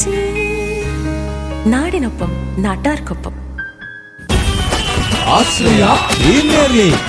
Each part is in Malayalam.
നാടിനൊപ്പം നാട്ടാർക്കൊപ്പം Ashraya premier league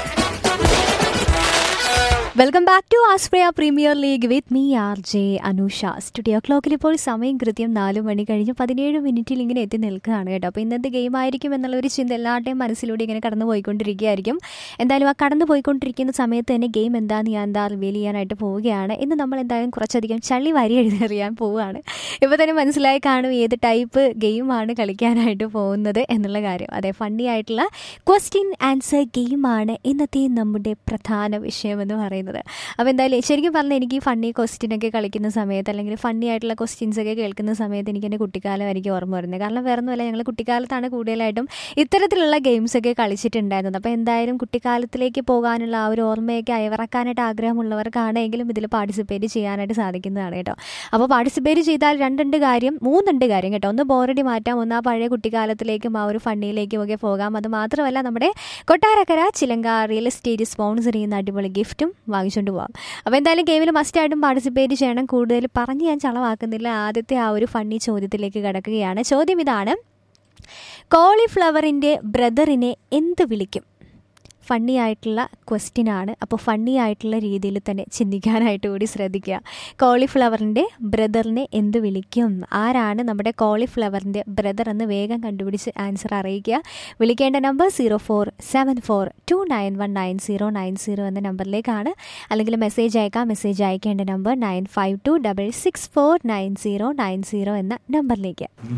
welcome back to Ashraya premier league with me R J Anusha studio ക്ലോക്കിൽ ഇപ്പോൾ സമയം കൃത്യം നാല് മണി കഴിഞ്ഞ് പതിനേഴ് മിനിറ്റിൽ ഇങ്ങനെ എത്തി നിൽക്കുകയാണ് കേട്ടോ അപ്പോൾ ഇന്നത്തെ ഗെയിം ആയിരിക്കും എന്നുള്ള ഒരു ചിന്ത എല്ലാവരുടെയും മനസ്സിലൂടെ ഇങ്ങനെ കടന്നു പോയിക്കൊണ്ടിരിക്കുകയായിരിക്കും എന്തായാലും ആ കടന്നു പോയിക്കൊണ്ടിരിക്കുന്ന സമയത്ത് തന്നെ ഗെയിം എന്താണെന്ന് ഞാൻ എന്താ റിവീൽ ചെയ്യാനായിട്ട് പോവുകയാണ് ഇന്ന് നമ്മൾ എന്തായാലും കുറച്ചധികം ചള്ളി വരി എഴുതിയറിയാൻ പോവുകയാണ് ഇപ്പോൾ തന്നെ മനസ്സിലായി കാണും ഏത് ടൈപ്പ് ഗെയിമാണ് കളിക്കാനായിട്ട് പോകുന്നത് എന്നുള്ള കാര്യം അതെ ഫണ്ണി ആയിട്ടുള്ള ക്വസ്റ്റ്യൻ ആൻസർ ഗെയിമാണ് ഇന്നത്തെ നമ്മുടെ പ്രധാന വിഷയം എന്ന് പറയുന്നത് അപ്പോൾ എന്തായാലും ശരിക്കും പറഞ്ഞാൽ എനിക്ക് ഈ ഫണ്ണി ക്വസ്റ്റ്യൻ ഒക്കെ കളിക്കുന്ന സമയത്ത് അല്ലെങ്കിൽ ഫണ്ണി ആയിട്ടുള്ള ക്വസ്റ്റ്യൻസ് ഒക്കെ കേൾക്കുന്ന സമയത്ത് എനിക്ക് എൻ്റെ കുട്ടിക്കാലം എനിക്ക് ഓർമ്മ വരുന്നത് കാരണം വേറെ ഒന്നുമല്ല ഞങ്ങൾ കുട്ടിക്കാലത്താണ് കൂടുതലായിട്ടും ഇത്തരത്തിലുള്ള ഗെയിംസ് ഒക്കെ കളിച്ചിട്ടുണ്ടായിരുന്നത് അപ്പോൾ എന്തായാലും കുട്ടിക്കാലത്തിലേക്ക് പോകാനുള്ള ആ ഒരു ഓർമ്മയൊക്കെ അയവിറക്കാനായിട്ട് ആഗ്രഹമുള്ളവർക്കാണെങ്കിലും ഇതിൽ പാർട്ടിസിപ്പേറ്റ് ചെയ്യാനായിട്ട് സാധിക്കുന്നതാണ് കേട്ടോ അപ്പോൾ പാർട്ടിസിപ്പേറ്റ് ചെയ്താൽ രണ്ടുണ്ട് കാര്യം മൂന്നുണ്ട് കാര്യം കേട്ടോ ഒന്ന് ബോറടി മാറ്റാം ഒന്ന് ആ പഴയ കുട്ടിക്കാലത്തിലേക്കും ആ ഒരു ഫണ്ണിയിലേക്കും ഒക്കെ പോകാം അത് മാത്രമല്ല നമ്മുടെ കൊട്ടാരക്കര ചിലങ്ക റിയൽ എസ്റ്റേറ്റ് സ്പോൺസർ ചെയ്യുന്ന അടിപൊളി ഗിഫ്റ്റും വാങ്ങിച്ചുകൊണ്ട് പോകാം അപ്പോൾ എന്തായാലും ഗെയിമിൽ മസ്റ്റായിട്ടും പാർട്ടിസിപ്പേറ്റ് ചെയ്യണം കൂടുതൽ പറഞ്ഞ് ഞാൻ ചളവാക്കുന്നില്ല ആദ്യത്തെ ആ ഒരു ഫണ്ണി ചോദ്യത്തിലേക്ക് കിടക്കുകയാണ് ചോദ്യം ഇതാണ് കോളിഫ്ലവറിൻ്റെ ബ്രദറിനെ എന്ത് വിളിക്കും ഫണ്ണി ആയിട്ടുള്ള ക്വസ്റ്റ്യൻ ആണ് അപ്പോൾ ഫണ്ണി ആയിട്ടുള്ള രീതിയിൽ തന്നെ ചിന്തിക്കാനായിട്ട് കൂടി ശ്രദ്ധിക്കുക കോളിഫ്ലവറിൻ്റെ ബ്രദറിനെ എന്ത് വിളിക്കും ആരാണ് നമ്മുടെ കോളിഫ്ലവറിൻ്റെ ബ്രദർ എന്ന് വേഗം കണ്ടുപിടിച്ച് ആൻസർ അറിയിക്കുക വിളിക്കേണ്ട number zero four seven four two nine one nine zero nine zero എന്ന നമ്പറിലേക്കാണ് അല്ലെങ്കിൽ മെസ്സേജ് അയക്കാം മെസ്സേജ് അയക്കേണ്ട number nine five two double six four nine zero nine zero എന്ന നമ്പറിലേക്ക്